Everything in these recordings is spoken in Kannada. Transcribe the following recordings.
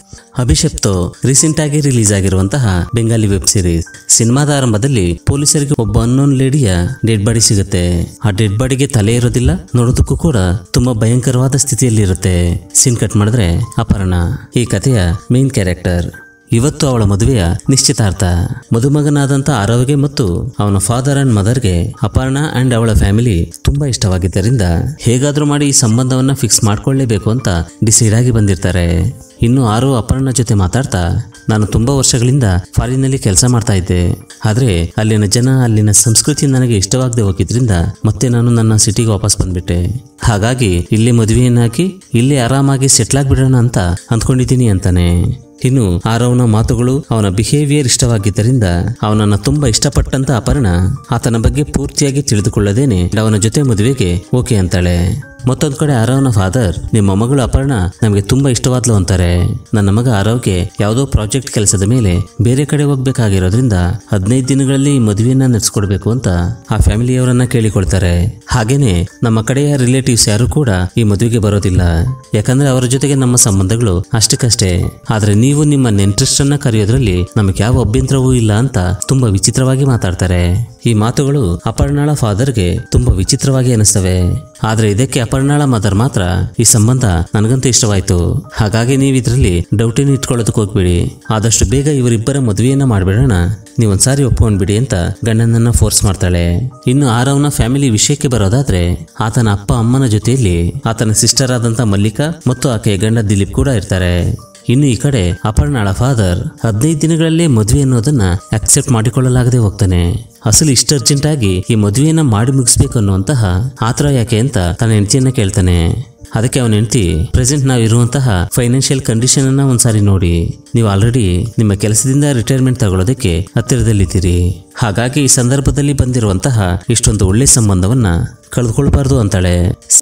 ಅಭಿಷಪ್ತೋ ರೀಸೆಂಟ್ ಆಗಿ ರಿಲೀಸ್ ಆಗಿರುವಂತಹ ಬೆಂಗಾಲಿ ವೆಬ್ ಸೀರೀಸ್ ಸಿನಿಮಾದ ಆರಂಭದಲ್ಲಿ ಪೊಲೀಸರಿಗೆ ಒಬ್ಬ ಅನ್ನೋನ್ ಲೇಡಿಯ ಡೆಡ್ ಬಾಡಿ ಸಿಗುತ್ತೆ ಆ ಡೆಡ್ ಬಾಡಿಗೆ ತಲೆ ಇರೋದಿಲ್ಲ ನೋಡೋದಕ್ಕೂ ಕೂಡ ತುಂಬಾ ಭಯಂಕರವಾದ ಸ್ಥಿತಿಯಲ್ಲಿ ಇರುತ್ತೆ ಸೀನ್ ಕಟ್ ಮಾಡಿದ್ರೆ ಅಪರ್ಣ ಈ ಕಥೆಯ ಮೇನ್ ಕ್ಯಾರೆಕ್ಟರ್ ಇವತ್ತು ಅವಳ ಮದುವೆಯ ನಿಶ್ಚಿತಾರ್ಥ ಮದುಮಗನಾದಂಥ ಆರವ್ಗೆ ಮತ್ತು ಅವನ ಫಾದರ್ ಅಂಡ್ ಮದರ್ಗೆ ಅಪರ್ಣ ಅಂಡ್ ಅವಳ ಫ್ಯಾಮಿಲಿ ತುಂಬಾ ಇಷ್ಟವಾಗಿದ್ದರಿಂದ ಹೇಗಾದ್ರೂ ಮಾಡಿ ಈ ಸಂಬಂಧವನ್ನ ಫಿಕ್ಸ್ ಮಾಡ್ಕೊಳ್ಳೇಬೇಕು ಅಂತ ಡಿಸೈಡ್ ಆಗಿ ಬಂದಿರ್ತಾರೆ ಇನ್ನು ಆರು ಅಪರ್ಣ ಜೊತೆ ಮಾತಾಡ್ತಾ ನಾನು ತುಂಬಾ ವರ್ಷಗಳಿಂದ ಫಾರಿನ್ನಲ್ಲಿ ಕೆಲಸ ಮಾಡ್ತಾ ಇದ್ದೆ ಆದ್ರೆ ಅಲ್ಲಿನ ಜನ ಅಲ್ಲಿನ ಸಂಸ್ಕೃತಿ ನನಗೆ ಇಷ್ಟವಾಗದೆ ಹೋಗಿದ್ರಿಂದ ಮತ್ತೆ ನಾನು ನನ್ನ ಸಿಟಿಗೆ ವಾಪಸ್ ಬಂದ್ಬಿಟ್ಟೆ ಹಾಗಾಗಿ ಇಲ್ಲಿ ಮದುವೆಯನ್ನಾಕಿ ಇಲ್ಲಿ ಆರಾಮಾಗಿ ಸೆಟ್ಲ್ ಆಗ್ಬಿಡೋಣ ಅಂತ ಅಂದ್ಕೊಂಡಿದ್ದೀನಿ ಅಂತಾನೆ ಇನ್ನು ಆರವನ ಮಾತುಗಳು ಅವನ ಬಿಹೇವಿಯರ್ ಇಷ್ಟವಾಗಿದ್ದರಿಂದ ಅವನನ್ನ ತುಂಬಾ ಇಷ್ಟಪಟ್ಟಂತ ಅಪರ್ಣ ಆತನ ಬಗ್ಗೆ ಪೂರ್ತಿಯಾಗಿ ತಿಳಿದುಕೊಳ್ಳದೇನೆ ಅವನ ಜೊತೆ ಮದುವೆಗೆ ಓಕೆ ಅಂತಾಳೆ ಮತ್ತೊಂದ್ ಕಡೆ ಆರವನ ಫಾದರ್ ನಿಮ್ಮ ಮಗಳು ಅಪರ್ಣ ನಮಗೆ ತುಂಬಾ ಇಷ್ಟವಾದ್ಲು ಅಂತಾರೆ ನನ್ನ ಮಗ ಆರವ್ಗೆ ಯಾವುದೋ ಪ್ರಾಜೆಕ್ಟ್ ಕೆಲಸದ ಮೇಲೆ ಬೇರೆ ಕಡೆ ಹೋಗ್ಬೇಕಾಗಿರೋದ್ರಿಂದ ಹದಿನೈದು ದಿನಗಳಲ್ಲಿ ಈ ಮದುವೆಯನ್ನ ನಡೆಸ್ಕೊಡ್ಬೇಕು ಅಂತ ಆ ಫ್ಯಾಮಿಲಿಯವರನ್ನ ಕೇಳಿಕೊಳ್ತಾರೆ ಹಾಗೇನೆ ನಮ್ಮ ಕಡೆಯ ರಿಲೇಟಿವ್ಸ್ ಯಾರು ಕೂಡ ಈ ಮದುವೆಗೆ ಬರೋದಿಲ್ಲ ಯಾಕಂದ್ರೆ ಅವರ ಜೊತೆಗೆ ನಮ್ಮ ಸಂಬಂಧಗಳು ಅಷ್ಟಕ್ಕಷ್ಟೇ ಆದ್ರೆ ನೀವು ನಿಮ್ಮ ನೆಂಟ್ರಿಸ್ಟನ್ನ ಕರೆಯೋದ್ರಲ್ಲಿ ನಮಗೆ ಯಾವ ಅಭ್ಯಂತರವೂ ಇಲ್ಲ ಅಂತ ತುಂಬಾ ವಿಚಿತ್ರವಾಗಿ ಮಾತಾಡ್ತಾರೆ ಈ ಮಾತುಗಳು ಅಪರ್ಣಾಳ ಫಾದರ್ಗೆ ತುಂಬಾ ವಿಚಿತ್ರವಾಗಿ ಅನಿಸ್ತವೆ ಆದ್ರೆ ಇದಕ್ಕೆ ಅಪರ್ಣಾಳ ಮದರ್ ಮಾತ್ರ ಈ ಸಂಬಂಧ ನನಗಂತೂ ಇಷ್ಟವಾಯ್ತು ಹಾಗಾಗಿ ನೀವು ಇದರಲ್ಲಿ ಡೌಟಿನ ಇಟ್ಕೊಳ್ಳೋದಕ್ಕೆ ಹೋಗ್ಬೇಡಿ ಆದಷ್ಟು ಬೇಗ ಇವರಿಬ್ಬರ ಮದುವೆಯನ್ನ ಮಾಡ್ಬಿಡೋಣ ನೀವೊಂದ್ಸಾರಿ ಒಪ್ಕೊಂಡ್ಬಿಡಿ ಅಂತ ಗಂಡನನ್ನ ಫೋರ್ಸ್ ಮಾಡ್ತಾಳೆ ಇನ್ನು ಆರವ್ನ ಫ್ಯಾಮಿಲಿ ವಿಷಯಕ್ಕೆ ಬರೋದಾದ್ರೆ ಆತನ ಅಪ್ಪ ಅಮ್ಮನ ಜೊತೆಯಲ್ಲಿ ಆತನ ಸಿಸ್ಟರ್ ಆದಂತ ಮಲ್ಲಿಕಾ ಮತ್ತು ಆಕೆಯ ಗಂಡ ದಿಲೀಪ್ ಕೂಡ ಇರ್ತಾರೆ ಇನ್ನು ಈ ಕಡೆ ಅಪರ್ಣಾಳ ಫಾದರ್ ಹದಿನೈದು ದಿನಗಳಲ್ಲೇ ಮದುವೆ ಅನ್ನೋದನ್ನ ಅಕ್ಸೆಪ್ಟ್ ಮಾಡಿಕೊಳ್ಳಲಾಗದೆ ಹೋಗ್ತಾನೆ ಅಸಲು ಇಷ್ಟು ಅರ್ಜೆಂಟ್ ಆಗಿ ಈ ಮದುವೆಯನ್ನ ಮಾಡಿ ಮುಗಿಸ್ಬೇಕು ಅನ್ನುವಂತಹ ಆತರ ಯಾಕೆ ಅಂತ ತನ್ನ ಹೆಂಡತಿಯನ್ನ ಕೇಳ್ತಾನೆ ಅದಕ್ಕೆ ಅವನ ಹೆಂಡತಿ ಪ್ರೆಸೆಂಟ್ ನಾವು ಇರುವಂತಹ ಫೈನಾನ್ಷಿಯಲ್ ಕಂಡೀಷನ್ ಅನ್ನ ಒಂದ್ಸಾರಿ ನೋಡಿ ನೀವು ಆಲ್ರೆಡಿ ನಿಮ್ಮ ಕೆಲಸದಿಂದ ರಿಟೈರ್ಮೆಂಟ್ ತಗೊಳ್ಳೋದಕ್ಕೆ ಹತ್ತಿರದಲ್ಲಿದ್ದೀರಿ ಹಾಗಾಗಿ ಈ ಸಂದರ್ಭದಲ್ಲಿ ಬಂದಿರುವಂತಹ ಇಷ್ಟೊಂದು ಒಳ್ಳೆ ಸಂಬಂಧವನ್ನ ಕಳೆದುಕೊಳ್ಬಾರ್ದು ಅಂತಾಳೆ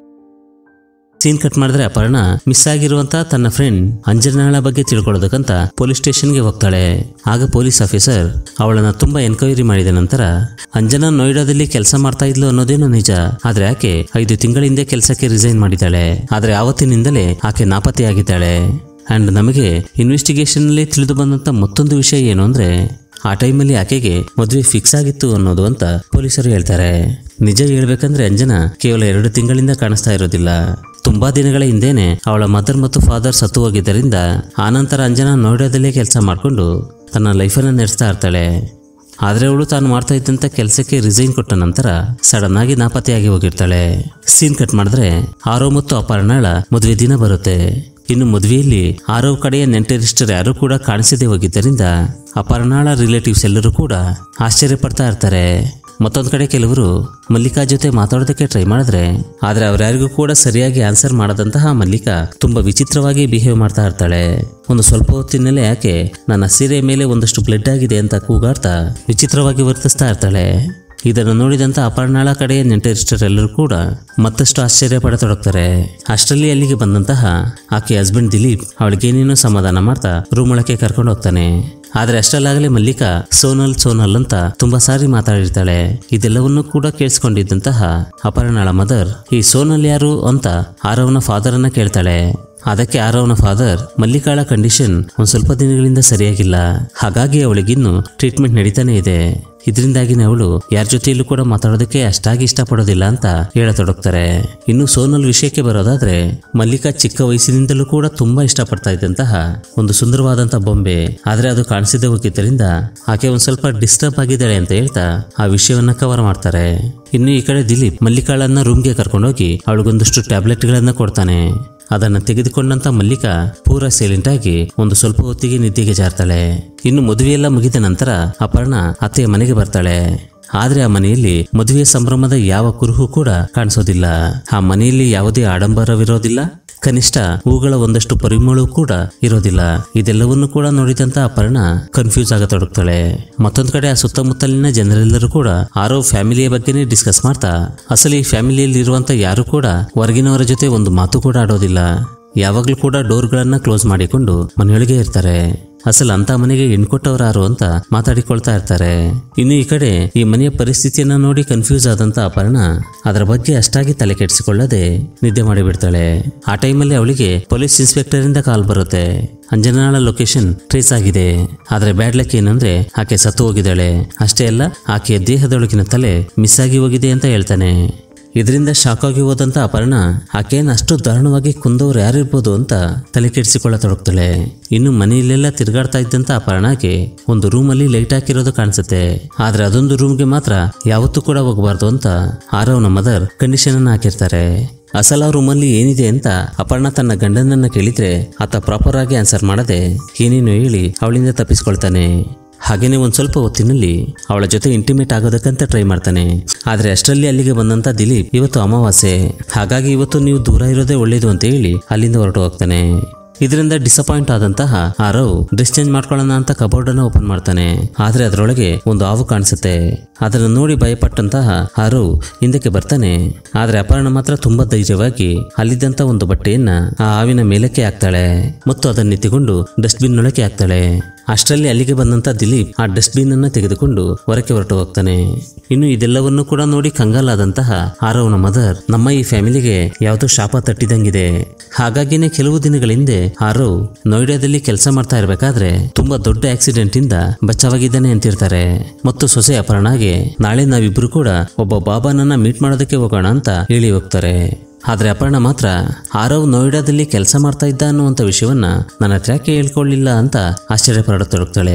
ಸೀನ್ ಕಟ್ ಮಾಡಿದ್ರೆ ಅಪರ್ಣ ಮಿಸ್ ಆಗಿರುವಂತ ತನ್ನ ಫ್ರೆಂಡ್ ಅಂಜನಾಳ ಬಗ್ಗೆ ತಿಳ್ಕೊಳ್ಳೋದಕ್ಕಂತ ಪೊಲೀಸ್ ಸ್ಟೇಷನ್ಗೆ ಹೋಗ್ತಾಳೆ ಆಗ ಪೊಲೀಸ್ ಆಫೀಸರ್ ಅವಳನ್ನ ತುಂಬಾ ಎನ್ಕ್ವೈರಿ ಮಾಡಿದ ನಂತರ ಅಂಜನಾ ನೋಯ್ಡಾದಲ್ಲಿ ಕೆಲಸ ಮಾಡ್ತಾ ಇದ್ಲು ಅನ್ನೋದೇನೋ ನಿಜ ಆದ್ರೆ ಆಕೆ ಐದು ತಿಂಗಳ ಹಿಂದೆ ಕೆಲಸಕ್ಕೆ ರಿಸೈನ್ ಮಾಡಿದ್ದಾಳೆ ಆದ್ರೆ ಆವತ್ತಿನಿಂದಲೇ ಆಕೆ ನಾಪತ್ತೆಯಾಗಿದ್ದಾಳೆ ಅಂಡ್ ನಮಗೆ ಇನ್ವೆಸ್ಟಿಗೇಷನ್ ಅಲ್ಲಿ ತಿಳಿದು ಬಂದಂತ ಮತ್ತೊಂದು ವಿಷಯ ಏನು ಅಂದ್ರೆ ಆ ಟೈಮಲ್ಲಿ ಆಕೆಗೆ ಮದುವೆ ಫಿಕ್ಸ್ ಆಗಿತ್ತು ಅನ್ನೋದು ಅಂತ ಪೊಲೀಸರು ಹೇಳ್ತಾರೆ ನಿಜ ಹೇಳ್ಬೇಕಂದ್ರೆ ಅಂಜನಾ ಕೇವಲ ಎರಡು ತಿಂಗಳಿಂದ ಕಾಣಿಸ್ತಾ ಇರೋದಿಲ್ಲ ತುಂಬಾ ದಿನಗಳ ಹಿಂದೆನೆ ಅವಳ ಮದರ್ ಮತ್ತು ಫಾದರ್ ಸತ್ತು ಹೋಗಿದ್ದರಿಂದ ಆನಂತರ ಅಂಜನಾ ನೋಯ್ಡಾದಲ್ಲೇ ಕೆಲಸ ಮಾಡಿಕೊಂಡು ತನ್ನ ಲೈಫನ್ನು ನಡೆಸ್ತಾ ಇರ್ತಾಳೆ ಆದ್ರೆ ಅವಳು ತಾನು ಮಾಡ್ತಾ ಇದ್ದಂತ ಕೆಲಸಕ್ಕೆ ರಿಸೈನ್ ಕೊಟ್ಟ ನಂತರ ಸಡನ್ ಆಗಿ ನಾಪತ್ತೆಯಾಗಿ ಹೋಗಿರ್ತಾಳೆ ಸೀನ್ ಕಟ್ ಮಾಡಿದ್ರೆ ಆರೋ ಮತ್ತು ಅಪರ್ಣಾಳ ಮದುವೆ ದಿನ ಬರುತ್ತೆ ಇನ್ನು ಮದುವೆಯಲ್ಲಿ ಆರವ್ ಕಡೆಯ ನೆಂಟರಿಷ್ಟರು ಯಾರು ಕೂಡ ಕಾಣಿಸದೆ ಹೋಗಿದ್ದರಿಂದ ಅಪರ್ಣಾಳ ರಿಲೇಟಿವ್ಸ್ ಎಲ್ಲರೂ ಕೂಡ ಆಶ್ಚರ್ಯ ಪಡ್ತಾ ಇರ್ತಾರೆ ಮತ್ತೊಂದು ಕಡೆ ಕೆಲವರು ಮಲ್ಲಿಕಾ ಜೊತೆ ಮಾತಾಡೋದಕ್ಕೆ ಟ್ರೈ ಮಾಡಿದ್ರೆ ಆದ್ರೆ ಅವ್ರ್ಯಾರಿಗೂ ಕೂಡ ಸರಿಯಾಗಿ ಆನ್ಸರ್ ಮಾಡದಂತಹ ಮಲ್ಲಿಕಾ ತುಂಬಾ ವಿಚಿತ್ರವಾಗಿ ಬಿಹೇವ್ ಮಾಡ್ತಾ ಇರ್ತಾಳೆ ಒಂದು ಸ್ವಲ್ಪ ಹೊತ್ತಿನಲ್ಲೇ ಯಾಕೆ ನನ್ನ ಸೀರೆ ಮೇಲೆ ಒಂದಷ್ಟು ಬ್ಲಡ್ ಆಗಿದೆ ಅಂತ ಕೂಗಾಡ್ತಾ ವಿಚಿತ್ರವಾಗಿ ವರ್ತಿಸ್ತಾ ಇರ್ತಾಳೆ ಇದನ್ನು ನೋಡಿದಂತ ಅಪರ್ಣಾಳ ಕಡೆಯ ನೆಂಟರಿಷ್ಟರೆಲ್ಲರೂ ಕೂಡ ಮತ್ತಷ್ಟು ಆಶ್ಚರ್ಯ ಪಡತೊಡಗ್ತಾರೆ ಅಷ್ಟರಲ್ಲಿ ಅಲ್ಲಿಗೆ ಬಂದಂತಹ ಆಕೆ ಹಸ್ಬೆಂಡ್ ದಿಲೀಪ್ ಅವಳಿಗೇನೇನೋ ಸಮಾಧಾನ ಮಾಡ್ತಾ ರೂಮ್ ಒಳಕ್ಕೆ ಕರ್ಕೊಂಡು ಹೋಗ್ತಾನೆ ಆದ್ರೆ ಅಷ್ಟಲ್ಲಾಗಲೇ ಮಲ್ಲಿಕಾ ಸೋನಲ್ ಸೋನಲ್ ಅಂತ ತುಂಬಾ ಸಾರಿ ಮಾತಾಡಿರ್ತಾಳೆ ಇದೆಲ್ಲವನ್ನೂ ಕೂಡ ಕೇಳಿಸ್ಕೊಂಡಿದ್ದಂತಹ ಅಪರ್ಣಾಳ ಮದರ್ ಈ ಸೋನಲ್ ಯಾರು ಅಂತ ಆರವನ ಫಾದರ್ ಅನ್ನ ಕೇಳ್ತಾಳೆ ಅದಕ್ಕೆ ಆರವನ ಫಾದರ್ ಮಲ್ಲಿಕಾಳ ಕಂಡೀಷನ್ ಒಂದ್ ಸ್ವಲ್ಪ ದಿನಗಳಿಂದ ಸರಿಯಾಗಿಲ್ಲ ಹಾಗಾಗಿ ಅವಳಿಗಿನ್ನು ಟ್ರೀಟ್ಮೆಂಟ್ ನಡೀತಾನೆ ಇದೆ ಇದರಿಂದಾಗಿನೇ ಅವಳು ಯಾರ ಜೊತೆಯಲ್ಲೂ ಕೂಡ ಮಾತಾಡೋದಕ್ಕೆ ಅಷ್ಟಾಗಿ ಇಷ್ಟಪಡೋದಿಲ್ಲ ಅಂತ ಹೇಳತೊಡಗ್ತಾರೆ ಇನ್ನು ಸೋನಲ್ ವಿಷಯಕ್ಕೆ ಬರೋದಾದ್ರೆ ಮಲ್ಲಿಕಾ ಚಿಕ್ಕ ವಯಸ್ಸಿನಿಂದಲೂ ಕೂಡ ತುಂಬಾ ಇಷ್ಟಪಡ್ತಾ ಇದ್ದಂತಹ ಒಂದು ಸುಂದರವಾದಂತ ಬೊಂಬೆ ಆದ್ರೆ ಅದು ಕಾಣಿಸದೆ ಹೋಗಿದ್ದರಿಂದ ಆಕೆ ಒಂದ್ ಸ್ವಲ್ಪ ಡಿಸ್ಟರ್ಬ್ ಆಗಿದ್ದಾಳೆ ಅಂತ ಹೇಳ್ತಾ ಆ ವಿಷಯವನ್ನ ಕವರ್ ಮಾಡ್ತಾರೆ ಇನ್ನು ಈ ಕಡೆ ದಿಲೀಪ್ ಮಲ್ಲಿಕಾಳನ್ನ ರೂಮ್ಗೆ ಕರ್ಕೊಂಡೋಗಿ ಅವಳಿಗೊಂದಷ್ಟು ಟ್ಯಾಬ್ಲೆಟ್ಗಳನ್ನ ಕೊಡ್ತಾನೆ ಅದನ್ನ ತೆಗೆದುಕೊಂಡಂತ ಮಲ್ಲಿಕಾ ಪೂರ ಸೈಲೆಂಟ್ ಆಗಿ ಒಂದು ಸ್ವಲ್ಪ ಹೊತ್ತಿಗೆ ನಿದ್ದೆಗೆ ಜಾರ್ತಾಳೆ ಇನ್ನು ಮದುವೆಯೆಲ್ಲ ಮುಗಿದ ನಂತರ ಅಪರ್ಣ ಅತ್ತೆಯ ಮನೆಗೆ ಬರ್ತಾಳೆ ಆದ್ರೆ ಆ ಮನೆಯಲ್ಲಿ ಮದುವೆ ಸಂಭ್ರಮದ ಯಾವ ಕುರುಹು ಕೂಡ ಕಾಣಿಸೋದಿಲ್ಲ ಆ ಮನೆಯಲ್ಲಿ ಯಾವುದೇ ಆಡಂಬರವಿರೋದಿಲ್ಲ ಕನಿಷ್ಠ ಹೂಗಳ ಒಂದಷ್ಟು ಪರಿಮಳವೂ ಕೂಡ ಇರೋದಿಲ್ಲ ಇದೆಲ್ಲವನ್ನೂ ಕೂಡ ನೋಡಿದಂತ ಅಪರ್ಣ ಕನ್ಫ್ಯೂಸ್ ಆಗತೊಡಗ್ತಾಳೆ ಮತ್ತೊಂದ್ ಕಡೆ ಆ ಸುತ್ತಮುತ್ತಲಿನ ಜನರೆಲ್ಲರೂ ಕೂಡ ಆರೋ ಫ್ಯಾಮಿಲಿಯ ಬಗ್ಗೆನೇ ಡಿಸ್ಕಸ್ ಮಾಡ್ತಾ ಅಸಲು ಈ ಫ್ಯಾಮಿಲಿಯಲ್ಲಿ ಇರುವಂತ ಯಾರು ಕೂಡ ಹೊರಗಿನವರ ಜೊತೆ ಒಂದು ಮಾತು ಕೂಡ ಆಡೋದಿಲ್ಲ ಯಾವಾಗ್ಲೂ ಕೂಡ ಡೋರ್ಗಳನ್ನ ಕ್ಲೋಸ್ ಮಾಡಿಕೊಂಡು ಮನೆಯೊಳಗೆ ಇರ್ತಾರೆ ಅಸಲು ಅಂತ ಮನೆಗೆ ಹೆಣ್ಕೊಟ್ಟವ್ರು ಯಾರು ಅಂತ ಮಾತಾಡಿಕೊಳ್ತಾ ಇರ್ತಾರೆ ಇನ್ನು ಈ ಕಡೆ ಈ ಮನೆಯ ಪರಿಸ್ಥಿತಿಯನ್ನ ನೋಡಿ ಕನ್ಫ್ಯೂಸ್ ಆದಂತ ಅಪರ್ಣ ಅದರ ಬಗ್ಗೆ ಅಷ್ಟಾಗಿ ತಲೆ ಕೆಡಿಸಿಕೊಳ್ಳದೆ ನಿದ್ದೆ ಮಾಡಿಬಿಡ್ತಾಳೆ ಆ ಟೈಮಲ್ಲಿ ಅವಳಿಗೆ ಪೊಲೀಸ್ ಇನ್ಸ್ಪೆಕ್ಟರ್ ಇಂದ ಕಾಲ್ ಬರುತ್ತೆ ಅಂಜನಾಳ ಲೊಕೇಶನ್ ಟ್ರೇಸ್ ಆಗಿದೆ ಆದ್ರೆ ಬ್ಯಾಡ್ ಲಕ್ ಏನಂದ್ರೆ ಆಕೆ ಸತ್ತು ಹೋಗಿದ್ದಾಳೆ ಅಷ್ಟೇ ಅಲ್ಲ ಆಕೆಯ ದೇಹದೊಳಗಿನ ತಲೆ ಮಿಸ್ ಆಗಿ ಹೋಗಿದೆ ಅಂತ ಹೇಳ್ತಾನೆ ಇದರಿಂದ ಶಾಕ್ ಆಗಿ ಹೋದಂತ ಅಪರ್ಣ ಆಕೆಯನ್ನು ಅಷ್ಟು ದಾರುಣವಾಗಿ ಕುಂದವ್ರು ಯಾರಿರ್ಬೋದು ಅಂತ ತಲೆ ಕೆಡಿಸಿಕೊಳ್ಳತೊಡಗ್ತಾಳೆ ಇನ್ನು ಮನೆಯಲ್ಲೆಲ್ಲ ತಿರುಗಾಡ್ತಾ ಇದ್ದಂತ ಅಪರ್ಣಗೆ ಒಂದು ರೂಮಲ್ಲಿ ಲೈಟ್ ಹಾಕಿರೋದು ಕಾಣಿಸುತ್ತೆ ಆದ್ರೆ ಅದೊಂದು ರೂಮ್ಗೆ ಮಾತ್ರ ಯಾವತ್ತೂ ಕೂಡ ಹೋಗಬಾರ್ದು ಅಂತ ಆರವನ ಮದರ್ ಕಂಡೀಷನ್ ಅನ್ನ ಹಾಕಿರ್ತಾರೆ ಅಸಲ ರೂಮಲ್ಲಿ ಏನಿದೆ ಅಂತ ಅಪರ್ಣ ತನ್ನ ಗಂಡನನ್ನ ಕೇಳಿದ್ರೆ ಆತ ಪ್ರಾಪರ್ ಆಗಿ ಆನ್ಸರ್ ಮಾಡದೆ ಏನೇನು ಹೇಳಿ ಅವಳಿಂದ ತಪ್ಪಿಸ್ಕೊಳ್ತಾನೆ ಹಾಗೇನೆ ಒಂದ್ ಸ್ವಲ್ಪ ಹೊತ್ತಿನಲ್ಲಿ ಅವಳ ಜೊತೆ ಇಂಟಿಮೇಟ್ ಆಗೋದಕ್ಕಂತ ಟ್ರೈ ಮಾಡ್ತಾನೆ ಆದ್ರೆ ಅಷ್ಟರಲ್ಲಿ ಅಲ್ಲಿಗೆ ಬಂದಂತ ದಿಲೀಪ್ ಇವತ್ತು ಅಮಾವಾಸ್ಯೆ ಹಾಗಾಗಿ ಇವತ್ತು ನೀವು ದೂರ ಇರೋದೇ ಒಳ್ಳೇದು ಅಂತ ಹೇಳಿ ಅಲ್ಲಿಂದ ಹೊರಟು ಹೋಗ್ತಾನೆ ಇದರಿಂದ ಡಿಸಪಾಯಿಂಟ್ ಆದಂತಹ ಆರವ್ ಡ್ರೆಸ್ ಚೇಂಜ್ ಮಾಡ್ಕೊಳ್ಳೋಣ ಅಂತ ಕಬೋರ್ಡ್ ಅನ್ನ ಓಪನ್ ಮಾಡ್ತಾನೆ ಆದ್ರೆ ಅದರೊಳಗೆ ಒಂದು ಹಾವು ಕಾಣಿಸುತ್ತೆ ಅದನ್ನು ನೋಡಿ ಭಯಪಟ್ಟಂತಹ ಆರವ್ ಹಿಂದಕ್ಕೆ ಬರ್ತಾನೆ ಆದ್ರೆ ಅಪರ್ಣ ಮಾತ್ರ ತುಂಬಾ ಧೈರ್ಯವಾಗಿ ಅಲ್ಲಿದ್ದಂತ ಒಂದು ಬಟ್ಟೆಯನ್ನ ಆ ಹಾವಿನ ಮೇಲಕ್ಕೆ ಹಾಕ್ತಾಳೆ ಮತ್ತು ಅದನ್ನ ಎತ್ತಿಕೊಂಡು ಡಸ್ಟ್ಬಿನ್ ಒಳಗೆ ಹಾಕ್ತಾಳೆ ಅಷ್ಟರಲ್ಲಿ ಅಲ್ಲಿಗೆ ಬಂದಂತ ದಿಲೀಪ್ ಆ ಡಸ್ಟ್ಬಿನ್ ಅನ್ನ ತೆಗೆದುಕೊಂಡು ಹೊರಕ್ಕೆ ಹೊರಟು ಹೋಗ್ತಾನೆ ಇನ್ನು ಇದೆಲ್ಲವನ್ನು ಕೂಡ ನೋಡಿ ಕಂಗಾಲಾದಂತಹ ಆರವನ ಮದರ್ ನಮ್ಮ ಈ ಫ್ಯಾಮಿಲಿಗೆ ಯಾವುದೋ ಶಾಪ ತಟ್ಟಿದಂಗಿದೆ ಹಾಗಾಗಿನೇ ಕೆಲವು ದಿನಗಳ ಹಿಂದೆ ಆರವ್ ನೋಯ್ಡಾದಲ್ಲಿ ಕೆಲಸ ಮಾಡ್ತಾ ಇರಬೇಕಾದ್ರೆ ತುಂಬಾ ದೊಡ್ಡ ಆಕ್ಸಿಡೆಂಟ್ ಇಂದ ಬಚಾವಾಗಿದ್ದಾನೆ ಅಂತಿರ್ತಾರೆ ಮತ್ತು ಸೊಸೆ ಅಪರ್ಣಾಗೆ ನಾಳೆ ನಾವಿಬ್ರು ಕೂಡ ಒಬ್ಬ ಬಾಬಾನನ್ನ ಮೀಟ್ ಮಾಡೋದಕ್ಕೆ ಹೋಗೋಣ ಅಂತ ಹೇಳಿ ಹೋಗ್ತಾರೆ ಆದ್ರೆ ಅಪರ್ಣ ಮಾತ್ರ ಆರವ್ ನೋಯ್ಡಾದಲ್ಲಿ ಕೆಲಸ ಮಾಡ್ತಾ ಇದ್ದ ಅನ್ನುವಂಥ ವಿಷಯವನ್ನ ನನ್ನ ಟ್ರ್ಯಾಕೆ ಹೇಳ್ಕೊಳ್ಳಿಲ್ಲ ಅಂತ ಆಶ್ಚರ್ಯ ಪಡತೊಡಗ್ತಾಳೆ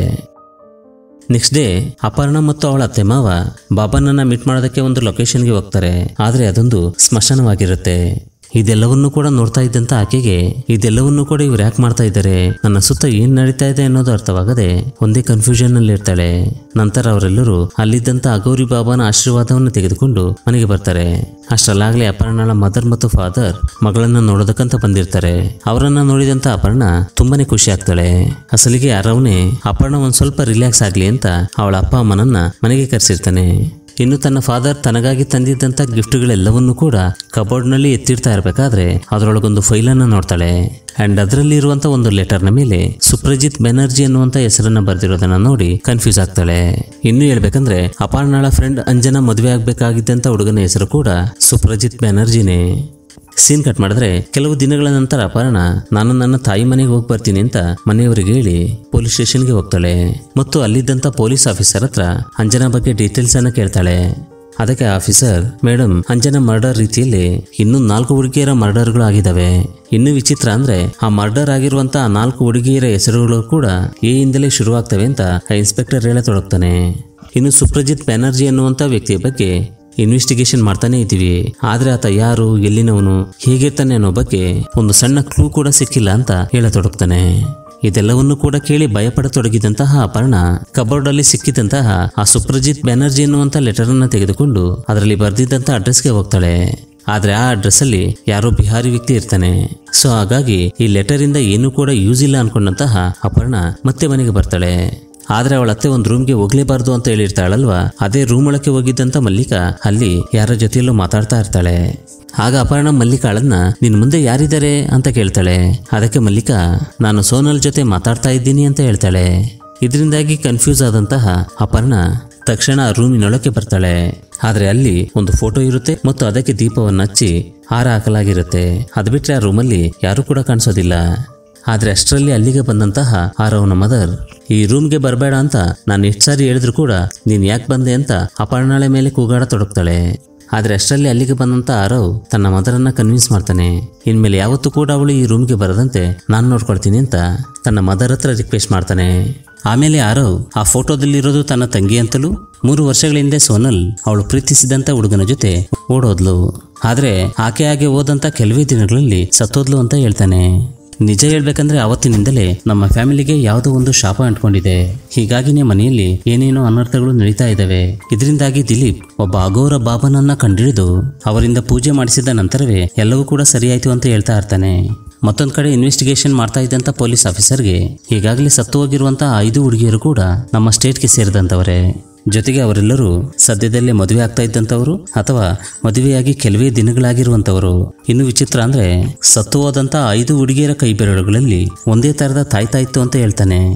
ನೆಕ್ಸ್ಟ್ ಡೇ ಅಪರ್ಣ ಮತ್ತು ಅವಳ ಅತ್ತೆ ಮಾವ ಬಾಬಾನನ್ನ ಮೀಟ್ ಮಾಡೋದಕ್ಕೆ ಒಂದು ಲೊಕೇಶನ್ಗೆ ಹೋಗ್ತಾರೆ ಆದ್ರೆ ಅದೊಂದು ಸ್ಮಶಾನವಾಗಿರುತ್ತೆ ಇದೆಲ್ಲವನ್ನೂ ಕೂಡ ನೋಡ್ತಾ ಇದ್ದಂತ ಆಕೆಗೆ ಇದೆಲ್ಲವನ್ನೂ ಕೂಡ ಇವ್ರು ಯಾಕೆ ಮಾಡ್ತಾ ಇದ್ದಾರೆ ನನ್ನ ಸುತ್ತ ಏನ್ ನಡೀತಾ ಇದೆ ಅನ್ನೋದು ಅರ್ಥವಾಗದೆ ಒಂದೇ ಕನ್ಫ್ಯೂಷನ್ ನಲ್ಲಿ ಇರ್ತಾಳೆ ನಂತರ ಅವರೆಲ್ಲರೂ ಅಲ್ಲಿದ್ದಂತ ಅಗೌರಿ ಬಾಬಾನ ಆಶೀರ್ವಾದವನ್ನು ತೆಗೆದುಕೊಂಡು ಮನೆಗೆ ಬರ್ತಾರೆ ಅಷ್ಟರಲ್ಲಾಗಲೇ ಅಪರ್ಣಳ ಮದರ್ ಮತ್ತು ಫಾದರ್ ಮಗಳನ್ನ ನೋಡೋದಕ್ಕಂತ ಬಂದಿರ್ತಾರೆ ಅವರನ್ನ ನೋಡಿದಂತ ಅಪರ್ಣ ತುಂಬಾನೇ ಖುಷಿ ಆಗ್ತಾಳೆ ಅಸಲಿಗೆ ಯಾರವನೇ ಅಪರ್ಣ ಒಂದ್ ಸ್ವಲ್ಪ ರಿಲ್ಯಾಕ್ಸ್ ಆಗ್ಲಿ ಅಂತ ಅವಳ ಅಪ್ಪ ಅಮ್ಮನನ್ನ ಮನೆಗೆ ಕರೆಸಿರ್ತಾನೆ ಇನ್ನು ತನ್ನ ಫಾದರ್ ತನಗಾಗಿ ತಂದಿದ್ದಂತ ಗಿಫ್ಟ್ಗಳೆಲ್ಲವನ್ನೂ ಕೂಡ ಕಬೋರ್ಡ್ನಲ್ಲಿ ಎತ್ತಿಡ್ತಾ ಇರಬೇಕಾದ್ರೆ ಅದರೊಳಗೊಂದು ಫೈಲನ್ನು ನೋಡ್ತಾಳೆ ಅಂಡ್ ಅದರಲ್ಲಿ ಇರುವಂತ ಒಂದು ಲೆಟರ್ನ ಮೇಲೆ ಸುಪ್ರಜಿತ್ ಬೆನರ್ಜಿ ಅನ್ನುವಂತ ಹೆಸರನ್ನ ಬರೆದಿರೋದನ್ನ ನೋಡಿ ಕನ್ಫ್ಯೂಸ್ ಆಗ್ತಾಳೆ ಇನ್ನು ಹೇಳ್ಬೇಕಂದ್ರೆ ಅಪರ್ಣಾಳ ಫ್ರೆಂಡ್ ಅಂಜನಾ ಮದುವೆ ಆಗ್ಬೇಕಾಗಿದ್ದಂತ ಹುಡುಗನ ಹೆಸರು ಕೂಡ ಸುಪ್ರಜಿತ್ ಬೆನರ್ಜಿನೇ ಸೀನ್ ಕಟ್ ಮಾಡಿದ್ರೆ ಕೆಲವು ದಿನಗಳ ನಂತರ ಅಪರ್ಣ ನಾನು ನನ್ನ ತಾಯಿ ಮನೆಗೆ ಹೋಗಿ ಬರ್ತೀನಿ ಅಂತ ಮನೆಯವರಿಗೆ ಹೇಳಿ ಪೊಲೀಸ್ ಸ್ಟೇಷನ್ಗೆ ಹೋಗ್ತಾಳೆ ಮತ್ತು ಅಲ್ಲಿದ್ದಂತ ಪೊಲೀಸ್ ಆಫೀಸರ್ ಹತ್ರ ಅಂಜನಾ ಬಗ್ಗೆ ಡೀಟೇಲ್ಸ್ ಅನ್ನ ಕೇಳ್ತಾಳೆ ಅದಕ್ಕೆ ಆಫೀಸರ್ ಮೇಡಮ್ ಅಂಜನಾ ಮರ್ಡರ್ ರೀತಿಯಲ್ಲಿ ಇನ್ನೂ ನಾಲ್ಕು ಹುಡುಗಿಯರ ಮರ್ಡರ್ಗಳು ಆಗಿದಾವೆ ಇನ್ನು ವಿಚಿತ್ರ ಅಂದ್ರೆ ಆ ಮರ್ಡರ್ ಆಗಿರುವಂತ ಆ ನಾಲ್ಕು ಹುಡುಗಿಯರ ಹೆಸರುಗಳು ಕೂಡ ಎ ಇಂದಲೇ ಶುರುವಾಗ್ತವೆ ಅಂತ ಆ ಇನ್ಸ್ಪೆಕ್ಟರ್ ಹೇಳತೊಡಗ್ತಾನೆ ಇನ್ನು ಸುಪ್ರಜಿತ್ ಬ್ಯಾನರ್ಜಿ ಅನ್ನುವಂತ ವ್ಯಕ್ತಿಯ ಬಗ್ಗೆ ಇನ್ವೆಸ್ಟಿಗೇಷನ್ ಮಾಡ್ತಾನೆ ಇದ್ದೀವಿ ಆದ್ರೆ ಆತ ಯಾರು ಎಲ್ಲಿನವನು ಹೇಗಿರ್ತಾನೆ ಅನ್ನೋ ಬಗ್ಗೆ ಒಂದು ಸಣ್ಣ ಕ್ಲೂ ಕೂಡ ಸಿಕ್ಕಿಲ್ಲ ಅಂತ ಹೇಳತೊಡಗ್ತಾನೆ ಇದೆಲ್ಲವನ್ನು ಕೂಡ ಕೇಳಿ ಭಯಪಡತೊಡಗಿದಂತಹ ಅಪರ್ಣ ಕಬೋರ್ಡ್ ಅಲ್ಲಿ ಸಿಕ್ಕಿದಂತಹ ಆ ಸುಪ್ರಜಿತ್ ಬ್ಯಾನರ್ಜಿ ಎನ್ನುವಂತ ಲೆಟರ್ ಅನ್ನ ತೆಗೆದುಕೊಂಡು ಅದರಲ್ಲಿ ಬರೆದಿದ್ದಂತ ಅಡ್ರೆಸ್ಗೆ ಹೋಗ್ತಾಳೆ ಆದ್ರೆ ಆ ಅಡ್ರೆಸ್ ಅಲ್ಲಿ ಯಾರೋ ಬಿಹಾರಿ ವ್ಯಕ್ತಿ ಇರ್ತಾನೆ ಸೊ ಹಾಗಾಗಿ ಈ ಲೆಟರ್ ಇಂದ ಏನೂ ಕೂಡ ಯೂಸ್ ಇಲ್ಲ ಅನ್ಕೊಂಡಂತಹ ಅಪರ್ಣ ಮತ್ತೆ ಮನೆಗೆ ಬರ್ತಾಳೆ ಆದ್ರೆ ಅವಳ ಅತ್ತೆ ಒಂದು ರೂಮ್ಗೆ ಹೋಗ್ಲೇಬಾರ್ದು ಅಂತ ಹೇಳಿರ್ತಾಳಲ್ವಾ ಅದೇ ರೂಮ್ ಒಳಕ್ಕೆ ಹೋಗಿದ್ದಂತ ಮಲ್ಲಿಕಾ ಅಲ್ಲಿ ಯಾರ ಜೊತೆಯಲ್ಲೂ ಮಾತಾಡ್ತಾ ಇರ್ತಾಳೆ ಆಗ ಅಪರ್ಣ ಮಲ್ಲಿಕಾಳನ್ನ ನಿನ್ ಮುಂದೆ ಯಾರಿದ್ದಾರೆ ಅಂತ ಕೇಳ್ತಾಳೆ ಅದಕ್ಕೆ ಮಲ್ಲಿಕಾ ನಾನು ಸೋನಲ್ ಜೊತೆ ಮಾತಾಡ್ತಾ ಇದ್ದೀನಿ ಅಂತ ಹೇಳ್ತಾಳೆ ಇದರಿಂದಾಗಿ ಕನ್ಫ್ಯೂಸ್ ಆದಂತಹ ಅಪರ್ಣ ತಕ್ಷಣ ಆ ರೂಮಿನೊಳಕ್ಕೆ ಬರ್ತಾಳೆ ಆದ್ರೆ ಅಲ್ಲಿ ಒಂದು ಫೋಟೋ ಇರುತ್ತೆ ಮತ್ತು ಅದಕ್ಕೆ ದೀಪವನ್ನು ಹಚ್ಚಿ ಹಾರ ಹಾಕಲಾಗಿರುತ್ತೆ ಅದು ಬಿಟ್ರೆ ಆ ರೂಮಲ್ಲಿ ಯಾರು ಕೂಡ ಕಾಣಿಸೋದಿಲ್ಲ ಆದ್ರೆ ಅಷ್ಟರಲ್ಲಿ ಅಲ್ಲಿಗೆ ಬಂದಂತಹ ಆರವನ ಮದರ್ ಈ ರೂಮ್ಗೆ ಬರಬೇಡ ಅಂತ ನಾನು ಎಷ್ಟು ಸಾರಿ ಹೇಳಿದ್ರು ಕೂಡ ನೀನ್ ಯಾಕೆ ಬಂದೆ ಅಂತ ಅಪರ್ಣಾಳೆ ಮೇಲೆ ಕೂಗಾಡ ತೊಡಗ್ತಾಳೆ ಆದ್ರೆ ಅಷ್ಟರಲ್ಲಿ ಅಲ್ಲಿಗೆ ಬಂದಂತ ಆರವ್ ತನ್ನ ಮದರನ್ನ ಕನ್ವಿನ್ಸ್ ಮಾಡ್ತಾನೆ ಇನ್ಮೇಲೆ ಯಾವತ್ತೂ ಕೂಡ ಅವಳು ಈ ರೂಮ್ಗೆ ಬರದಂತೆ ನಾನು ನೋಡ್ಕೊಳ್ತೀನಿ ಅಂತ ತನ್ನ ಮದರ್ ಹತ್ರ ರಿಕ್ವೆಸ್ಟ್ ಮಾಡ್ತಾನೆ ಆಮೇಲೆ ಆರವ್ ಆ ಫೋಟೋದಲ್ಲಿರೋದು ತನ್ನ ತಂಗಿ ಅಂತಲೂ ಮೂರು ವರ್ಷಗಳ ಹಿಂದೆ ಸೋನಲ್ ಅವಳು ಪ್ರೀತಿಸಿದಂತ ಹುಡುಗನ ಜೊತೆ ಓಡೋದ್ಲು ಆದ್ರೆ ಆಕೆ ಹಾಗೆ ಹೋದಂತ ಕೆಲವೇ ದಿನಗಳಲ್ಲಿ ಸತ್ತೋದ್ಲು ಅಂತ ಹೇಳ್ತಾನೆ ನಿಜ ಹೇಳ್ಬೇಕಂದ್ರೆ ಅವತ್ತಿನಿಂದಲೇ ನಮ್ಮ ಫ್ಯಾಮಿಲಿಗೆ ಯಾವುದೋ ಒಂದು ಶಾಪ ಅಂಟ್ಕೊಂಡಿದೆ ಹೀಗಾಗಿನೇ ಮನೆಯಲ್ಲಿ ಏನೇನೋ ಅನರ್ಥಗಳು ನಡೀತಾ ಇದ್ದಾವೆ ಇದರಿಂದಾಗಿ ದಿಲೀಪ್ ಒಬ್ಬ ಅಘೋರ ಬಾಬನನ್ನ ಕಂಡಿಡಿದು ಅವರಿಂದ ಪೂಜೆ ಮಾಡಿಸಿದ ನಂತರವೇ ಎಲ್ಲವೂ ಕೂಡ ಸರಿಯಾಯ್ತು ಅಂತ ಹೇಳ್ತಾ ಇರ್ತಾನೆ ಮತ್ತೊಂದ್ ಕಡೆ ಇನ್ವೆಸ್ಟಿಗೇಷನ್ ಮಾಡ್ತಾ ಇದ್ದಂತ ಪೊಲೀಸ್ ಆಫೀಸರ್ಗೆ ಈಗಾಗಲೇ ಸತ್ತು ಹೋಗಿರುವಂತಹ ಐದು ಹುಡುಗಿಯರು ಕೂಡ ನಮ್ಮ ಸ್ಟೇಟ್ಗೆ ಸೇರಿದಂತವರೇ ಜೊತೆಗೆ ಅವರೆಲ್ಲರೂ ಸದ್ಯದಲ್ಲೇ ಮದುವೆ ಆಗ್ತಾ ಇದ್ದಂಥವರು ಅಥವಾ ಮದುವೆಯಾಗಿ ಕೆಲವೇ ದಿನಗಳಾಗಿರುವಂಥವರು ಇನ್ನು ವಿಚಿತ್ರ ಅಂದ್ರೆ ಸತ್ತು ಹೋದಂತ ಐದು ಹುಡುಗಿಯರ ಕೈ ಬೆರಳುಗಳಲ್ಲಿ ಒಂದೇ ತರದ ತಾಯ್ತಾ ಇತ್ತು ಅಂತ ಹೇಳ್ತಾನೆ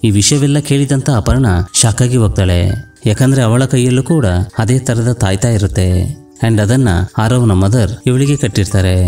ಈ ವಿಷಯವೆಲ್ಲ ಕೇಳಿದಂತ ಅಪರ್ಣ ಶಾಕ್ ಆಗಿ ಹೋಗ್ತಾಳೆ ಯಾಕಂದ್ರೆ ಅವಳ ಕೈಯಲ್ಲೂ ಕೂಡ ಅದೇ ತರದ ತಾಯ್ತಾ ಇರುತ್ತೆ ಅಂಡ್ ಅದನ್ನ ಆರವ್ನ ಮದರ್ ಇವಳಿಗೆ ಕಟ್ಟಿರ್ತಾರೆ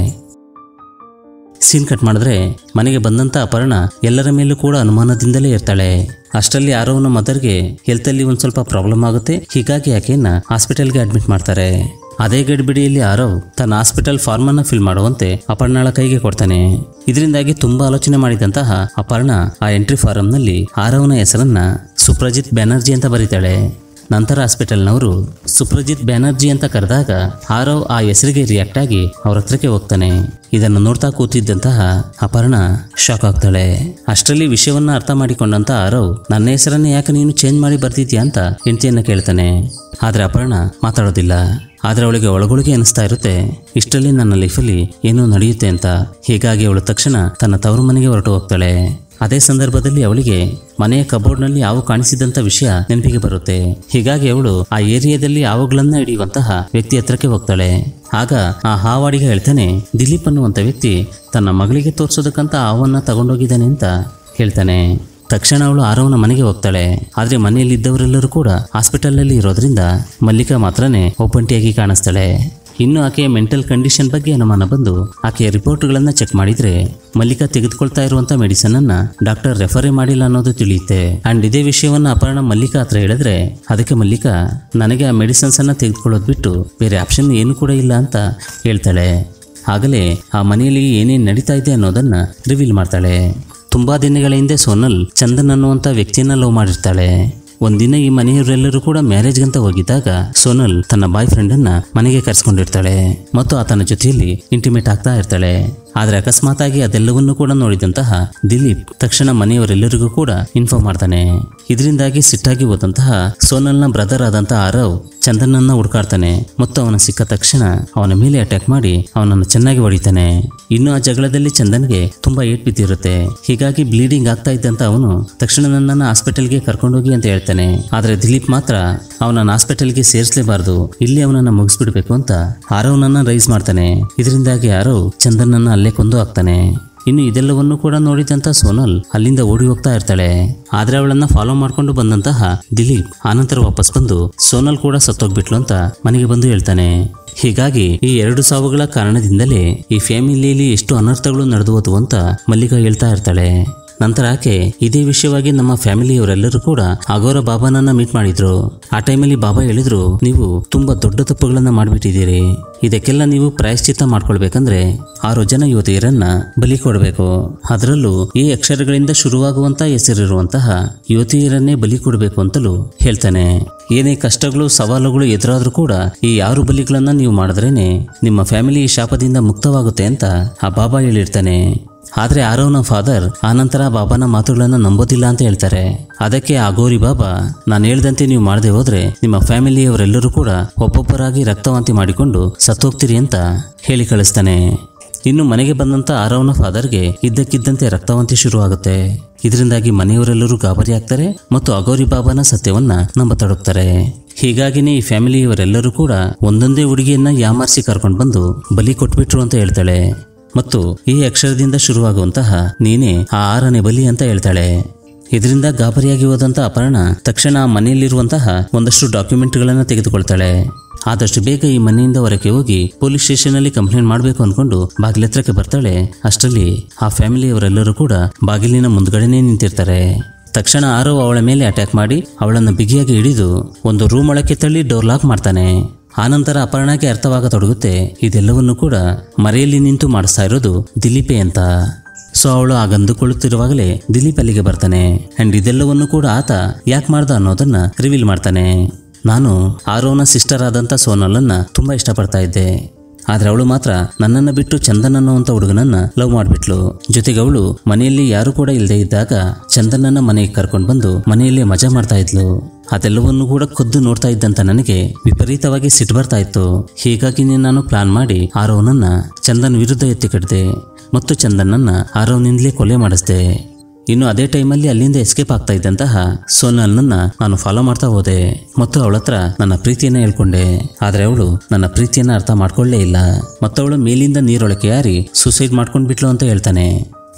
ಸೀನ್ ಕಟ್ ಮಾಡಿದ್ರೆ ಮನೆಗೆ ಬಂದಂತ ಅಪರ್ಣ ಎಲ್ಲರ ಮೇಲೂ ಕೂಡ ಅನುಮಾನದಿಂದಲೇ ಇರ್ತಾಳೆ ಅಷ್ಟರಲ್ಲಿ ಆರವ್ನ ಮದರ್ಗೆ ಹೆಲ್ತಲ್ಲಿ ಒಂದು ಸ್ವಲ್ಪ ಪ್ರಾಬ್ಲಮ್ ಆಗುತ್ತೆ ಹೀಗಾಗಿ ಆಕೆಯನ್ನ ಹಾಸ್ಪಿಟಲ್ಗೆ ಅಡ್ಮಿಟ್ ಮಾಡ್ತಾರೆ ಅದೇ ಗಡಿಬಿಡಿಯಲ್ಲಿ ಆರವ್ ತನ್ನ ಹಾಸ್ಪಿಟಲ್ ಫಾರ್ಮ್ ಅನ್ನ ಫಿಲ್ ಮಾಡುವಂತೆ ಅಪರ್ಣಳ ಕೈಗೆ ಕೊಡ್ತಾನೆ ಇದರಿಂದಾಗಿ ತುಂಬಾ ಆಲೋಚನೆ ಮಾಡಿದಂತಹ ಅಪರ್ಣ ಆ ಎಂಟ್ರಿ ಫಾರಂನಲ್ಲಿ ಆರವ್ನ ಹೆಸರನ್ನ ಸುಪ್ರಜಿತ್ ಬ್ಯಾನರ್ಜಿ ಅಂತ ಬರೀತಾಳೆ ನಂತರ ಹಾಸ್ಪಿಟಲ್ನವರು ಸುಪ್ರಜಿತ್ ಬ್ಯಾನರ್ಜಿ ಅಂತ ಕರೆದಾಗ ಆರವ್ ಆ ಹೆಸರಿಗೆ ರಿಯಾಕ್ಟ್ ಆಗಿ ಅವ್ರ ಹತ್ರಕ್ಕೆ ಹೋಗ್ತಾನೆ ಇದನ್ನು ನೋಡ್ತಾ ಕೂತಿದ್ದಂತಹ ಅಪರ್ಣ ಶಾಕ್ ಆಗ್ತಾಳೆ ಅಷ್ಟರಲ್ಲಿ ವಿಷಯವನ್ನ ಅರ್ಥ ಮಾಡಿಕೊಂಡಂತ ಆರವ್ ನನ್ನ ಹೆಸರನ್ನ ಯಾಕೆ ನೀನು ಚೇಂಜ್ ಮಾಡಿ ಬರ್ತಿದ್ಯಾ ಅಂತ ಹೆಂಡತಿಯನ್ನ ಕೇಳ್ತಾನೆ ಆದ್ರೆ ಅಪರ್ಣ ಮಾತಾಡೋದಿಲ್ಲ ಆದ್ರೆ ಅವಳಿಗೆ ಒಳಗೊಳಗೆ ಅನಿಸ್ತಾ ಇರುತ್ತೆ ಇಷ್ಟರಲ್ಲಿ ನನ್ನ ಲೈಫಲ್ಲಿ ಏನೋ ನಡೆಯುತ್ತೆ ಅಂತ ಹೀಗಾಗಿ ಅವಳು ತಕ್ಷಣ ತನ್ನ ತವರು ಮನೆಗೆ ಹೊರಟು ಹೋಗ್ತಾಳೆ ಅದೇ ಸಂದರ್ಭದಲ್ಲಿ ಅವಳಿಗೆ ಮನೆಯ ಕಬೋರ್ಡ್ನಲ್ಲಿ ಹಾವು ಕಾಣಿಸಿದಂತ ವಿಷಯ ನೆನಪಿಗೆ ಬರುತ್ತೆ ಹೀಗಾಗಿ ಅವಳು ಆ ಏರಿಯಾದಲ್ಲಿ ಹಾವುಗಳನ್ನ ಹಿಡಿಯುವಂತಹ ವ್ಯಕ್ತಿ ಹತ್ರಕ್ಕೆ ಹೋಗ್ತಾಳೆ ಆಗ ಆ ಹಾವಾಡಿಗೆ ಹೇಳ್ತಾನೆ ದಿಲೀಪ್ ಅನ್ನುವಂಥ ವ್ಯಕ್ತಿ ತನ್ನ ಮಗಳಿಗೆ ತೋರಿಸೋದಕ್ಕಂತ ಹಾವನ್ನ ತಗೊಂಡೋಗಿದ್ದಾನೆ ಅಂತ ಹೇಳ್ತಾನೆ ತಕ್ಷಣ ಅವಳು ಆರವನ ಮನೆಗೆ ಹೋಗ್ತಾಳೆ ಆದ್ರೆ ಮನೆಯಲ್ಲಿ ಇದ್ದವರೆಲ್ಲರೂ ಕೂಡ ಹಾಸ್ಪಿಟಲ್ನಲ್ಲಿ ಇರೋದ್ರಿಂದ ಮಲ್ಲಿಕಾ ಮಾತ್ರನೇ ಒಬ್ಬಂಟಿಯಾಗಿ ಕಾಣಿಸ್ತಾಳೆ ಇನ್ನು ಆಕೆಯ ಮೆಂಟಲ್ ಕಂಡೀಷನ್ ಬಗ್ಗೆ ಅನುಮಾನ ಬಂದು ಆಕೆಯ ರಿಪೋರ್ಟ್ಗಳನ್ನ ಚೆಕ್ ಮಾಡಿದ್ರೆ ಮಲ್ಲಿಕಾ ತೆಗೆದುಕೊಳ್ತಾ ಇರುವಂತ ಮೆಡಿಸನ್ ಅನ್ನ ಡಾಕ್ಟರ್ ರೆಫರೇ ಮಾಡಿಲ್ಲ ಅನ್ನೋದು ತಿಳಿಯುತ್ತೆ ಅಂಡ್ ಇದೇ ವಿಷಯವನ್ನ ಅಪರ್ಣ ಮಲ್ಲಿಕಾ ಹತ್ರ ಹೇಳಿದ್ರೆ ಅದಕ್ಕೆ ಮಲ್ಲಿಕಾ ನನಗೆ ಆ ಮೆಡಿಸಿನ್ಸ್ ಅನ್ನ ತೆಗೆದುಕೊಳ್ಳೋದು ಬಿಟ್ಟು ಬೇರೆ ಆಪ್ಷನ್ ಏನು ಕೂಡ ಇಲ್ಲ ಅಂತ ಹೇಳ್ತಾಳೆ ಆಗಲೇ ಆ ಮನೆಯಲ್ಲಿ ಏನೇನು ನಡೀತಾ ಇದೆ ಅನ್ನೋದನ್ನ ರಿವೀಲ್ ಮಾಡ್ತಾಳೆ ತುಂಬಾ ದಿನಗಳ ಹಿಂದೆ ಸೋನಲ್ ಚಂದನ್ ಅನ್ನುವಂಥ ವ್ಯಕ್ತಿಯನ್ನ ಲವ್ ಮಾಡಿರ್ತಾಳೆ ಒಂದಿನ ಈ ಮನೆಯವರೆಲ್ಲರೂ ಕೂಡ ಮ್ಯಾರೇಜ್ಗಂತ ಹೋಗಿದ್ದಾಗ ಸೋನಲ್ ತನ್ನ ಬಾಯ್ ಫ್ರೆಂಡನ್ನ ಮನೆಗೆ ಕರೆಸ್ಕೊಂಡಿರ್ತಾಳೆ ಮತ್ತು ಆತನ ಜೊತೆಯಲ್ಲಿ ಇಂಟಿಮೇಟ್ ಆಗ್ತಾ ಇರ್ತಾಳೆ ಆದ್ರೆ ಅಕಸ್ಮಾತ್ ಆಗಿ ಅದೆಲ್ಲವನ್ನೂ ಕೂಡ ನೋಡಿದಂತಹ ದಿಲೀಪ್ ತಕ್ಷಣ ಮನೆಯವರೆಲ್ಲರಿಗೂ ಕೂಡ ಇನ್ಫಾರ್ಮ್ ಮಾಡ್ತಾನೆ ಇದರಿಂದಾಗಿ ಸಿಟ್ಟಾಗಿ ಹೋದಂತಹ ಸೋನಲ್ನ ಬ್ರದರ್ ಆದಂತಹ ಆರವ್ ಚಂದನನ್ನ ಹುಡುಕಾಡ್ತಾನೆ ಮತ್ತು ಅವನ ಸಿಕ್ಕ ತಕ್ಷಣ ಅವನ ಮೇಲೆ ಅಟ್ಯಾಕ್ ಮಾಡಿ ಅವನನ್ನು ಚೆನ್ನಾಗಿ ಹೊಡಿತಾನೆ ಇನ್ನು ಆ ಜಗಳದಲ್ಲಿ ಚಂದನ್ಗೆ ತುಂಬಾ ಏಟ್ ಬಿದ್ದಿರುತ್ತೆ ಹೀಗಾಗಿ ಬ್ಲೀಡಿಂಗ್ ಆಗ್ತಾ ಇದ್ದಂತ ಅವನು ತಕ್ಷಣ ನನ್ನನ್ನು ಹಾಸ್ಪಿಟಲ್ಗೆ ಕರ್ಕೊಂಡೋಗಿ ಅಂತ ಹೇಳ್ತಾನೆ ಆದ್ರೆ ದಿಲೀಪ್ ಮಾತ್ರ ಅವನನ್ನ ಹಾಸ್ಪಿಟಲ್ಗೆ ಸೇರಿಸಲೇಬಾರದು ಇಲ್ಲಿ ಅವನನ್ನ ಮುಗಿಸ್ಬಿಡ್ಬೇಕು ಅಂತ ಆರವ್ನನ್ನ ರೈಸ್ ಮಾಡ್ತಾನೆ ಇದರಿಂದಾಗಿ ಆರವ್ ಚಂದನ್ನನ್ನ ಅಲ್ಲೇ ಕೊಂದು ಹಾಕ್ತಾನೆ ಇನ್ನು ಇದೆಲ್ಲವನ್ನೂ ಕೂಡ ನೋಡಿದಂತ ಸೋನಲ್ ಅಲ್ಲಿಂದ ಓಡಿ ಹೋಗ್ತಾ ಇರ್ತಾಳೆ ಆದ್ರೆ ಅವಳನ್ನ ಫಾಲೋ ಮಾಡ್ಕೊಂಡು ಬಂದಂತಹ ದಿಲೀಪ್ ಆನಂತರ ವಾಪಸ್ ಬಂದು ಸೋನಲ್ ಕೂಡ ಸತ್ತೋಗ್ಬಿಟ್ಲು ಅಂತ ಮನೆಗೆ ಬಂದು ಹೇಳ್ತಾನೆ ಹೀಗಾಗಿ ಈ ಎರಡು ಸಾವುಗಳ ಕಾರಣದಿಂದಲೇ ಈ ಫ್ಯಾಮಿಲಿಯಲ್ಲಿ ಎಷ್ಟು ಅನರ್ಥಗಳು ನಡೆದುವುದು ಅಂತ ಮಲ್ಲಿಕಾ ಹೇಳ್ತಾ ಇರ್ತಾಳೆ ನಂತರ ಆಕೆ ಇದೇ ವಿಷಯವಾಗಿ ನಮ್ಮ ಫ್ಯಾಮಿಲಿಯವರೆಲ್ಲರೂ ಕೂಡ ಅಗೋರ ಬಾಬಾನನ್ನ ಮೀಟ್ ಮಾಡಿದ್ರು ಆ ಟೈಮಲ್ಲಿ ಬಾಬಾ ಹೇಳಿದ್ರು ನೀವು ತುಂಬಾ ದೊಡ್ಡ ತಪ್ಪುಗಳನ್ನ ಮಾಡ್ಬಿಟ್ಟಿದ್ದೀರಿ ಇದಕ್ಕೆಲ್ಲ ನೀವು ಪ್ರಾಯಶ್ಚಿತ್ತ ಮಾಡ್ಕೊಳ್ಬೇಕಂದ್ರೆ ಆರು ಜನ ಯುವತಿಯರನ್ನ ಬಲಿ ಕೊಡಬೇಕು ಅದರಲ್ಲೂ ಈ ಅಕ್ಷರಗಳಿಂದ ಶುರುವಾಗುವಂತ ಹೆಸರಿರುವಂತಹ ಯುವತಿಯರನ್ನೇ ಬಲಿ ಕೊಡಬೇಕು ಅಂತಲೂ ಹೇಳ್ತಾನೆ ಏನೇ ಕಷ್ಟಗಳು ಸವಾಲುಗಳು ಎದುರಾದ್ರೂ ಕೂಡ ಈ ಆರು ಬಲಿಗಳನ್ನ ನೀವು ಮಾಡಿದ್ರೇನೆ ನಿಮ್ಮ ಫ್ಯಾಮಿಲಿ ಈ ಶಾಪದಿಂದ ಮುಕ್ತವಾಗುತ್ತೆ ಅಂತ ಆ ಬಾಬಾ ಹೇಳಿರ್ತಾನೆ ಆದ್ರೆ ಆರವ್ನ ಫಾದರ್ ಆನಂತರ ಬಾಬಾನ ಮಾತುಗಳನ್ನ ನಂಬೋದಿಲ್ಲ ಅಂತ ಹೇಳ್ತಾರೆ ಅದಕ್ಕೆ ಆ ಗೋರಿ ಬಾಬಾ ನಾನು ಹೇಳ್ದಂತೆ ನೀವು ಮಾಡದೆ ಹೋದ್ರೆ ನಿಮ್ಮ ಫ್ಯಾಮಿಲಿಯವರೆಲ್ಲರೂ ಕೂಡ ಒಬ್ಬೊಬ್ಬರಾಗಿ ರಕ್ತವಾಂತಿ ಮಾಡಿಕೊಂಡು ಸತ್ತೋಗ್ತೀರಿ ಅಂತ ಹೇಳಿ ಕಳಿಸ್ತಾನೆ ಇನ್ನು ಮನೆಗೆ ಬಂದಂತ ಆರವ್ನ ಫಾದರ್ಗೆ ಇದ್ದಕ್ಕಿದ್ದಂತೆ ರಕ್ತವಾಂತಿ ಶುರುವಾಗುತ್ತೆ ಇದರಿಂದಾಗಿ ಮನೆಯವರೆಲ್ಲರೂ ಗಾಬರಿ ಆಗ್ತಾರೆ ಮತ್ತು ಅಗೋರಿ ಬಾಬಾನ ಸತ್ಯವನ್ನ ನಂಬತೊಡಗ್ತಾರೆ ಹೀಗಾಗಿನೇ ಈ ಫ್ಯಾಮಿಲಿಯವರೆಲ್ಲರೂ ಕೂಡ ಒಂದೊಂದೇ ಹುಡುಗಿಯನ್ನ ಯಾಮಾರಿಸಿ ಕರ್ಕೊಂಡು ಬಂದು ಬಲಿ ಕೊಟ್ಬಿಟ್ರು ಅಂತ ಹೇಳ್ತಾಳೆ ಮತ್ತು ಈ ಅಕ್ಷರದಿಂದ ಶುರುವಾಗುವಂತಹ ನೀನೇ ಆ ಆರನೇ ಬಲಿ ಅಂತ ಹೇಳ್ತಾಳೆ ಇದರಿಂದ ಗಾಬರಿಯಾಗಿ ಹೋದಂತ ಅಪರ್ಣ ತಕ್ಷಣ ಆ ಮನೆಯಲ್ಲಿರುವಂತಹ ಒಂದಷ್ಟು ಡಾಕ್ಯುಮೆಂಟ್ಗಳನ್ನು ತೆಗೆದುಕೊಳ್ತಾಳೆ ಆದಷ್ಟು ಬೇಗ ಈ ಮನೆಯಿಂದ ಹೊರಗೆ ಹೋಗಿ ಪೊಲೀಸ್ ಸ್ಟೇಷನಲ್ಲಿ ಕಂಪ್ಲೇಂಟ್ ಮಾಡಬೇಕು ಅನ್ಕೊಂಡು ಬಾಗಿಲತ್ರಕ್ಕೆ ಬರ್ತಾಳೆ ಅಷ್ಟರಲ್ಲಿ ಆ ಫ್ಯಾಮಿಲಿಯವರೆಲ್ಲರೂ ಕೂಡ ಬಾಗಿಲಿನ ಮುಂದ್ಗಡೆನೇ ನಿಂತಿರ್ತಾರೆ ತಕ್ಷಣ ಆರೋ ಅವಳ ಮೇಲೆ ಅಟ್ಯಾಕ್ ಮಾಡಿ ಅವಳನ್ನು ಬಿಗಿಯಾಗಿ ಹಿಡಿದು ಒಂದು ರೂಮ್ ಒಳಕ್ಕೆ ತಳ್ಳಿ ಡೋರ್ ಲಾಕ್ ಮಾಡ್ತಾನೆ ಆನಂತರ ಅಪರ್ಣಕ್ಕೆ ಅರ್ಥವಾಗತೊಡಗುತ್ತೆ ಇದೆಲ್ಲವನ್ನು ಕೂಡ ಮರೆಯಲ್ಲಿ ನಿಂತು ಮಾಡಿಸ್ತಾ ಇರೋದು ದಿಲೀಪೆ ಅಂತ ಸೊ ಅವಳು ಆಗಂದುಕೊಳ್ಳುತ್ತಿರುವಾಗಲೇ ದಿಲೀಪ್ ಅಲ್ಲಿಗೆ ಬರ್ತಾನೆ ಅಂಡ್ ಇದೆಲ್ಲವನ್ನು ಕೂಡ ಆತ ಯಾಕೆ ಮಾಡ್ದ ಅನ್ನೋದನ್ನ ರಿವೀಲ್ ಮಾಡ್ತಾನೆ ನಾನು ಆರೋನ ಸಿಸ್ಟರ್ ಆದಂತ ಸೋನಲನ್ನ ತುಂಬಾ ಇಷ್ಟಪಡ್ತಾ ಇದ್ದೆ ಆದ್ರೆ ಅವಳು ಮಾತ್ರ ನನ್ನನ್ನ ಬಿಟ್ಟು ಚಂದನ್ ಅನ್ನುವಂತ ಹುಡುಗನನ್ನ ಲವ್ ಮಾಡ್ಬಿಟ್ಲು ಜೊತೆಗೆ ಅವಳು ಮನೆಯಲ್ಲಿ ಯಾರು ಕೂಡ ಇಲ್ಲದೆ ಇದ್ದಾಗ ಚಂದನನ್ನ ಮನೆಗೆ ಕರ್ಕೊಂಡು ಬಂದು ಮನೆಯಲ್ಲೇ ಮಜಾ ಮಾಡ್ತಾ ಇದ್ಲು ಅದೆಲ್ಲವನ್ನು ಕೂಡ ಖುದ್ದು ನೋಡ್ತಾ ಇದ್ದಂತ ನನಗೆ ವಿಪರೀತವಾಗಿ ಸಿಟ್ಟು ಬರ್ತಾ ಇತ್ತು ಹೀಗಾಗಿ ನಾನು ಪ್ಲಾನ್ ಮಾಡಿ ಆರೋನನ್ನ ಚಂದನ್ ವಿರುದ್ಧ ಎತ್ತಿ ಕಟ್ಟಿದೆ ಮತ್ತು ಚಂದನ್ನನ್ನ ಆರೋನಿಂದಲೇ ಕೊಲೆ ಮಾಡಿಸ್ದೆ ಇನ್ನು ಅದೇ ಟೈಮಲ್ಲಿ ಅಲ್ಲಿಂದ ಎಸ್ಕೇಪ್ ಆಗ್ತಾ ಇದ್ದಂತಹ ಸೋನಲ್ನನ್ನ ನಾನು ಫಾಲೋ ಮಾಡ್ತಾ ಹೋದೆ ಮತ್ತು ಅವಳ ಹತ್ರ ನನ್ನ ಪ್ರೀತಿಯನ್ನ ಹೇಳ್ಕೊಂಡೆ ಆದ್ರೆ ಅವಳು ನನ್ನ ಪ್ರೀತಿಯನ್ನ ಅರ್ಥ ಮಾಡ್ಕೊಳ್ಳೇ ಇಲ್ಲ ಮತ್ತವಳು ಮೇಲಿಂದ ನೀರೊಳಕ್ಕೆ ಯಾರಿ ಸುಸೈಡ್ ಮಾಡ್ಕೊಂಡ್ಬಿಟ್ಲು ಅಂತ ಹೇಳ್ತಾನೆ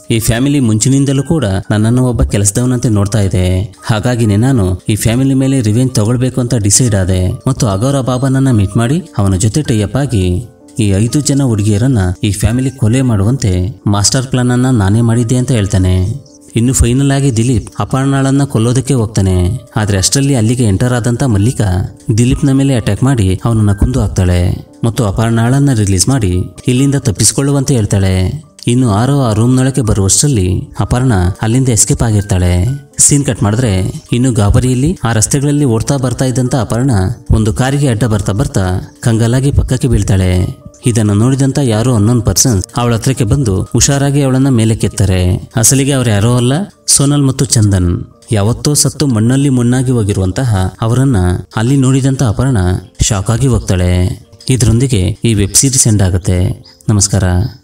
ಈ ಫ್ಯಾಮಿಲಿ ಮುಂಚಿನಿಂದಲೂ ಕೂಡ ನನ್ನನ್ನು ಒಬ್ಬ ಕೆಲಸದವನಂತೆ ನೋಡ್ತಾ ಇದೆ ಹಾಗಾಗಿನೇ ನಾನು ಈ ಫ್ಯಾಮಿಲಿ ಮೇಲೆ ರಿವೆಂಜ್ ತಗೊಳ್ಬೇಕು ಅಂತ ಡಿಸೈಡ್ ಆದೆ ಮತ್ತು ಅಗೌರ ಬಾಬಾನನ್ನ ಮೀಟ್ ಮಾಡಿ ಅವನ ಜೊತೆ ಟೈಅಪ್ ಆಗಿ ಈ ಐದು ಜನ ಹುಡುಗಿಯರನ್ನ ಈ ಫ್ಯಾಮಿಲಿ ಕೊಲೆ ಮಾಡುವಂತೆ ಮಾಸ್ಟರ್ ಪ್ಲಾನ್ ಅನ್ನ ನಾನೇ ಮಾಡಿದ್ದೆ ಅಂತ ಹೇಳ್ತಾನೆ ಇನ್ನು ಫೈನಲ್ ಆಗಿ ದಿಲೀಪ್ ಅಪರ್ಣಾಳನ್ನ ಕೊಲ್ಲೋದಕ್ಕೆ ಹೋಗ್ತಾನೆ ಆದ್ರೆ ಅಷ್ಟರಲ್ಲಿ ಅಲ್ಲಿಗೆ ಎಂಟರ್ ಆದಂತ ಮಲ್ಲಿಕಾ ದಿಲೀಪ್ನ ಮೇಲೆ ಅಟ್ಯಾಕ್ ಮಾಡಿ ಅವನನ್ನ ಕುಂದು ಹಾಕ್ತಾಳೆ ಮತ್ತು ಅಪರ್ಣಾಳನ್ನ ರಿಲೀಸ್ ಮಾಡಿ ಇಲ್ಲಿಂದ ತಪ್ಪಿಸಿಕೊಳ್ಳುವಂತೆ ಹೇಳ್ತಾಳೆ ಇನ್ನು ಆರೋ ಆ ರೂಮ್ನೊಳಗೆ ಬರುವಷ್ಟರಲ್ಲಿ ಅಪರ್ಣ ಅಲ್ಲಿಂದ ಎಸ್ಕೇಪ್ ಆಗಿರ್ತಾಳೆ ಸೀನ್ ಕಟ್ ಮಾಡಿದ್ರೆ ಇನ್ನು ಗಾಬರಿಯಲ್ಲಿ ಆ ರಸ್ತೆಗಳಲ್ಲಿ ಓಡ್ತಾ ಬರ್ತಾ ಇದ್ದಂತ ಅಪರ್ಣ ಒಂದು ಕಾರಿಗೆ ಅಡ್ಡ ಬರ್ತಾ ಬರ್ತಾ ಕಂಗಾಲಾಗಿ ಪಕ್ಕಕ್ಕೆ ಬೀಳ್ತಾಳೆ ಇದನ್ನು ನೋಡಿದಂತ ಯಾರೋ ಅನ್ನೋನ್ ಪರ್ಸನ್ ಅವಳ ಹತ್ರಕ್ಕೆ ಬಂದು ಹುಷಾರಾಗಿ ಅವಳನ್ನ ಮೇಲೆ ಕೆತ್ತಾರೆ ಅಸಲಿಗೆ ಅವ್ರು ಯಾರೋ ಅಲ್ಲ ಸೋನಲ್ ಮತ್ತು ಚಂದನ್ ಯಾವತ್ತೋ ಸತ್ತು ಮಣ್ಣಲ್ಲಿ ಮಣ್ಣಾಗಿ ಹೋಗಿರುವಂತಹ ಅವರನ್ನ ಅಲ್ಲಿ ನೋಡಿದಂತ ಅಪರ್ಣ ಶಾಕ್ ಆಗಿ ಹೋಗ್ತಾಳೆ ಇದರೊಂದಿಗೆ ಈ ವೆಬ್ ಸೀರೀಸ್ ಎಂಡ್ ಆಗುತ್ತೆ ನಮಸ್ಕಾರ